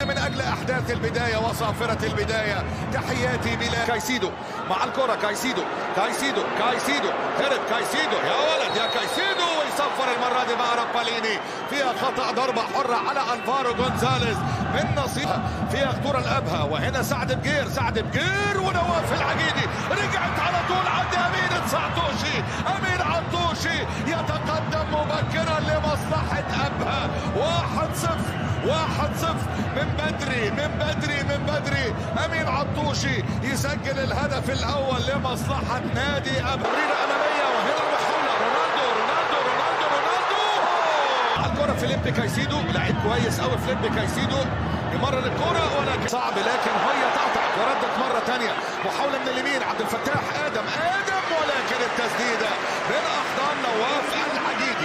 من اجل احداث البدايه وصافره البدايه تحياتي بلا كايسيدو مع الكره كايسيدو كايسيدو كايسيدو هرب كايسيدو يا ولد يا كايسيدو ويصفر المره دي مع راباليني فيها خطا ضربه حره على الفارو جونزاليز من نصيبها فيها خطوره الابهى وهنا سعد بجير سعد بجير ونواف العقيدي رجعت على طول عند امين الصعطوشي امين عطوشي يتقدم مبكرا لمصلحه ابها واحد صفر واحد صفر من بدري من بدري من بدري امين عطوشي يسجل الهدف الاول لمصلحه نادي ابها اماميه وهنا المحاوله رونالدو رونالدو رونالدو رونالدو الكره فيليب كايسيدو لعيب كويس قوي فيليب كايسيدو يمرر الكره ولكن صعب لكن هي تقطع وردت مره ثانيه محاوله من اليمين عبد الفتاح ادم ادم ولكن التسديده من احضان نواف العجيدي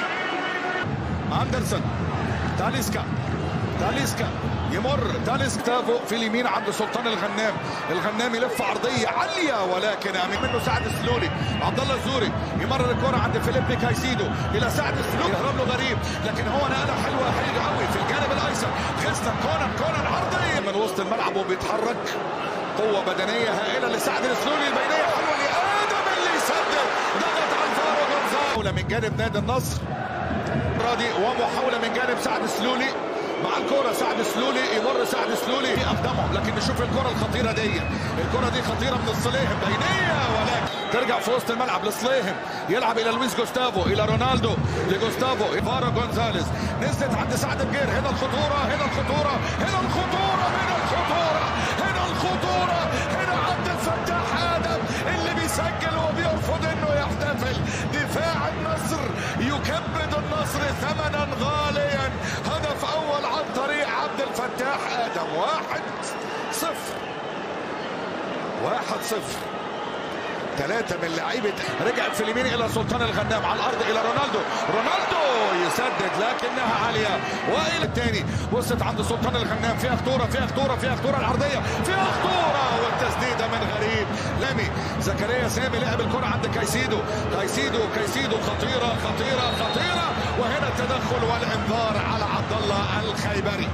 اندرسون تاليسكا تاليسكا يمر تاليسكا تافو في اليمين عند سلطان الغنام الغنام يلف عرضيه عاليه ولكن امين منه سعد السلولي عبد الله الزوري يمرر الكره عند فيليبي كايسيدو الى سعد السلولي يهرب له غريب لكن هو نقله حلوه حلوه قوي في الجانب الايسر خسنا كونان كونان عرضيه من وسط الملعب وبيتحرك قوه بدنيه هائله لسعد السلولي البينيه حلوه لادم اللي يسدد ضغط على الفارو جونزالو من جانب نادي النصر راضي ومحاوله من جانب سعد السلولي مع الكرة سعد سلولي يمر سعد سلولي في أقدامهم لكن نشوف الكرة الخطيرة دي الكرة دي خطيرة من الصليهم بينية ولكن ترجع في وسط الملعب لصليهم يلعب إلى لويس جوستافو إلى رونالدو لجوستافو إيفارا جونزاليز نزلت عند سعد بجير هنا الخطورة هنا الخطورة هنا الخطورة هنا الخطورة هنا الخطورة هنا عبد الفتاح آدم اللي بيسجل وبيرفض إنه يحتفل دفاع النصر يكبد النصر ثمنا غاليا هدف اول عن طريق عبد الفتاح ادم واحد صفر واحد صفر ثلاثة من لعيبة رجعت في اليمين إلى سلطان الغنام على الأرض إلى رونالدو رونالدو يسدد لكنها عالية وإلى الثاني وصلت عند سلطان الغنام فيها خطورة فيها خطورة فيها خطورة العرضية فيها خطورة والتسديدة من غريب لامي زكريا سامي لعب الكرة عند كايسيدو كايسيدو كايسيدو خطيرة خطيرة خطيرة وهنا التدخل والإنذار على عبد الله الخيبري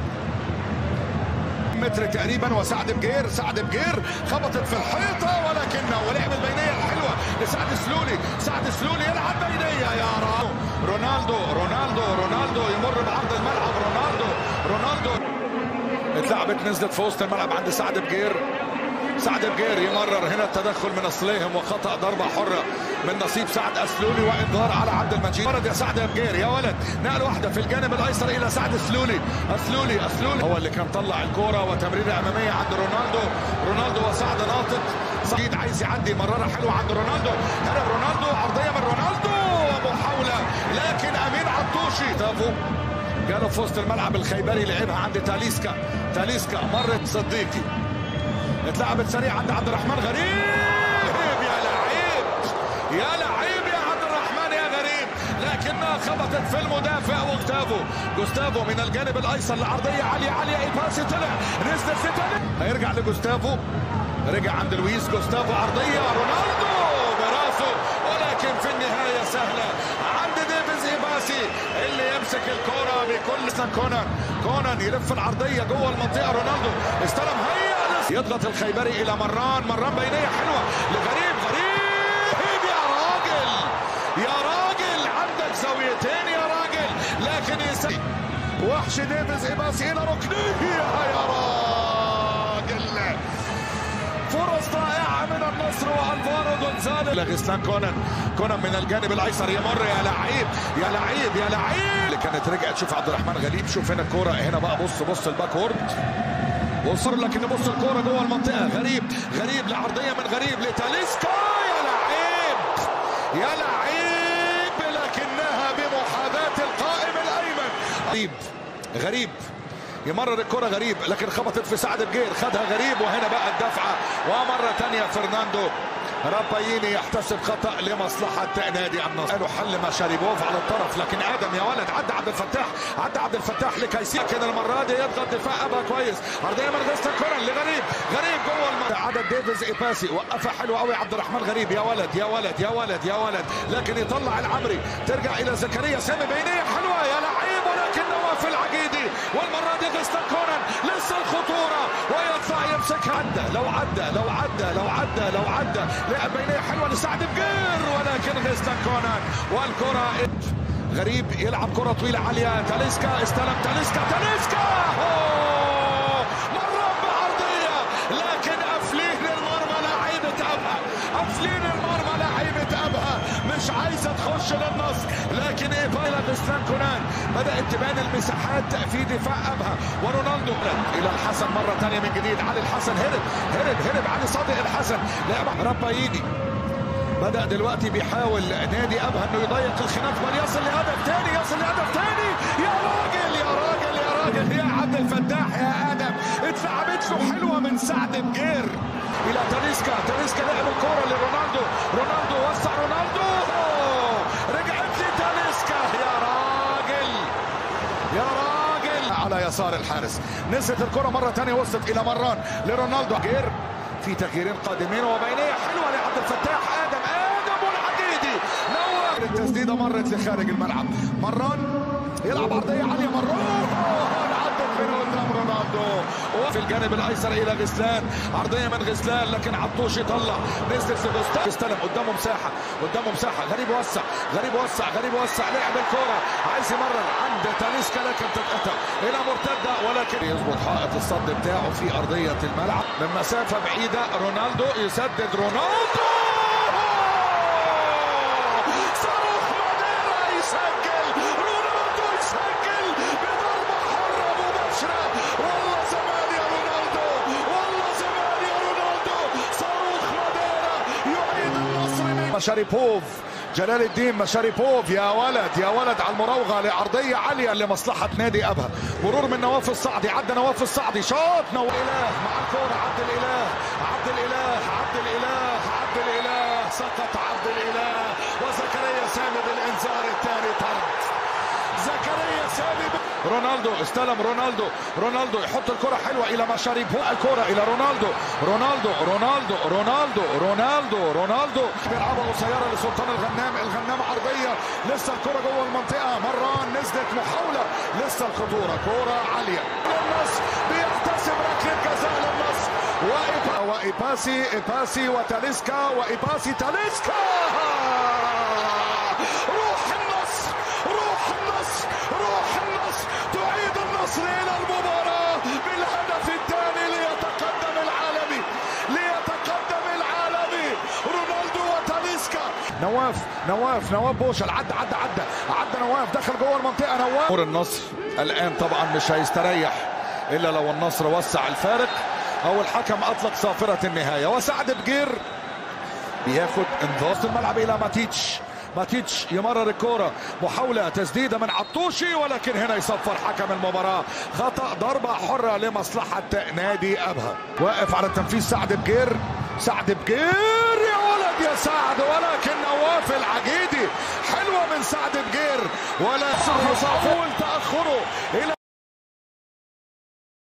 متر تقريبا وسعد بجير سعد بجير خبطت في الحيطه ولكنه ولعب البينيه الحلوه لسعد سلولي سعد سلولي يلعب بينيه يا رام رونالدو رونالدو رونالدو يمر بعرض الملعب رونالدو رونالدو اتلعبت نزلت في وسط الملعب عند سعد بجير سعد بجير يمرر هنا التدخل من اصليهم وخطا ضربه حره من نصيب سعد اسلولي وانذار على عبد المجيد ورد يا سعد بجير يا ولد نقل واحده في الجانب الايسر الى سعد اسلولي اسلولي اسلولي هو اللي كان طلع الكوره وتمريره اماميه عند رونالدو رونالدو وسعد ناطق سعيد عايز يعدي مراره حلوه عند رونالدو هرب رونالدو عرضيه من رونالدو ومحاوله لكن امين عطوشي تافو جاله في وسط الملعب الخيبري لعبها عند تاليسكا تاليسكا مرت صديقي اتلعبت سريع عند عبد الرحمن غريب يا لعيب يا لعيب يا عبد الرحمن يا غريب لكنها خبطت في المدافع وجوستافو جوستافو من الجانب الايسر لعرضيه عاليه عاليه ايباسي طلع نزل في هيرجع لجوستافو رجع عند لويس جوستافو عرضيه رونالدو براسه ولكن في النهايه سهله عند ديفيز ايباسي اللي يمسك الكره بكل كونان كونان يلف العرضيه جوه المنطقه رونالدو استلم هيا يضغط الخيبري الى مران مران بينيه حلوه لغريب غريب يا راجل يا راجل عندك زاويتين يا راجل لكن يسي وحش ديفيز ايباسي الى ركنيه يا راجل فرص رائعة من النصر والفارو جونزاليز لغسلان كونان كونان من الجانب الايسر يمر يا لعيب يا لعيب يا لعيب اللي كانت رجعت شوف عبد الرحمن غريب شوف هنا الكورة هنا بقى بص بص الباك وورد وصل لكن بص الكوره جوه المنطقه غريب غريب لعرضيه من غريب لتاليسكا يا لعيب يا لعيب لكنها بمحاذاه القائم الايمن غريب غريب يمرر الكره غريب لكن خبطت في سعد بجير خدها غريب وهنا بقى الدفعه ومره ثانيه فرناندو راباييني يحتسب خطا لمصلحه نادي النصر قالوا حل مشاريبوف على الطرف لكن ادم يا ولد عدى عبد الفتاح عدى عبد الفتاح لكايسي لكن المره دي يضغط دفاع ابا كويس عرضيه من غير كره لغريب غريب جوه المنطقه عدد ديفيز ايباسي وقفها حلو قوي عبد الرحمن غريب يا ولد يا ولد يا ولد يا ولد لكن يطلع العمري ترجع الى زكريا سامي بينيه حلوه يا لعيب ولكن نواف العقيدي والمره دي غيستان كونان لسه الخطوره يمسكها عدى لو عدى لو عدى لو عدى لو عدى لعب بينيه حلوه لسعد بقير ولكن غيستان كونان والكره غريب يلعب كره طويله عاليه تاليسكا استلم تاليسكا تاليسكا أوه! مره بعرضيه لكن قافلين المرمى لعيبه ابها قافلين المرمى لعيبه ابها مش عايزه تخش للنص لكن ايبايلا غيستان كونان بدات تبان المساحات في دفاع ابها ورونالدو الى الحسن مره ثانيه من جديد علي الحسن هرب هرب هرب علي صادق الحسن لعب ربايدي بدا دلوقتي بيحاول نادي ابها انه يضيق الخلاف بل يصل لهدف ثاني يصل لهدف ثاني يا راجل يا راجل يا راجل يا عبد الفتاح يا ادم اتلعبت له حلوه من سعد بجير الى تاليسكا تاليسكا لعب الكوره لرونالدو رونالدو وسع رونالدو رجعت لي تاليسكا يا راجل يا راجل على يسار الحارس نزلت الكره مره ثانيه وصلت الى مران لرونالدو جير في تغييرين قادمين وبينيه حلوه لعبد الفتاح ادم ادم والعديدي نور التسديده مرت لخارج الملعب مران يلعب عرضيه عاليه مران عدت من قدام رونالدو وفي الجانب الايسر الى غسلان عرضيه من غسلان لكن عطوش يطلع نزل سيبوستان استلم قدامه مساحه قدامه مساحه غريب وسع غريب وسع غريب وسع لعب الكوره عايز يمرر عند تاليسكا لكن تتقطع الى مرتده ولكن يظبط حائط الصد بتاعه في ارضيه الملعب من مسافه بعيده رونالدو يسدد رونالدو صاروخ ماديرا يسجل رونالدو يسجل بضربه حره مباشره والله زمان يا رونالدو والله زمان يا رونالدو صاروخ ماديرا يعيد النصر من مشاريبوف جلال الدين مشاريبوف يا ولد يا ولد على المراوغه لعرضيه عاليه لمصلحه نادي ابها مرور من نواف الصعدي عدى نواف الصعدي شاط نواف الاله مع الكوره عبد الاله عبد الاله عبد الاله عبد الاله سقط عبد الاله وزكريا سامي بالانذار الثاني طرد زكريا سامي ب... رونالدو استلم رونالدو رونالدو يحط الكرة حلوة إلى مشاريب الكرة إلى رونالدو رونالدو رونالدو رونالدو رونالدو رونالدو بيلعبها قصيرة لسلطان الغنام الغنام عرضية لسه الكرة جوه المنطقة مران نزلت محاولة لسه الخطورة كرة عالية للنص بيحتسب ركلة جزاء للنص وإيبا وإيباسي إيباسي وتاليسكا وإيباسي تاليسكا روح النصر روح النصر روح النصر تعيد النصر الى المباراه بالهدف الثاني ليتقدم العالمي ليتقدم العالمي رونالدو وتاليسكا نواف نواف نواف بوشل عدى عدى عدى عدى نواف دخل جوه المنطقه نواف جمهور النصر الان طبعا مش هيستريح الا لو النصر وسع الفارق او الحكم اطلق صافره النهايه وسعد بجير بياخد انضاف الملعب الى ماتيتش ماتيتش يمرر الكرة محاولة تسديدة من عطوشي ولكن هنا يصفر حكم المباراة خطأ ضربة حرة لمصلحة نادي أبها واقف على التنفيذ سعد بجير سعد بجير يا ولد يا سعد ولكن نواف العجيدي حلوة من سعد بجير ولا صعب تأخره إلى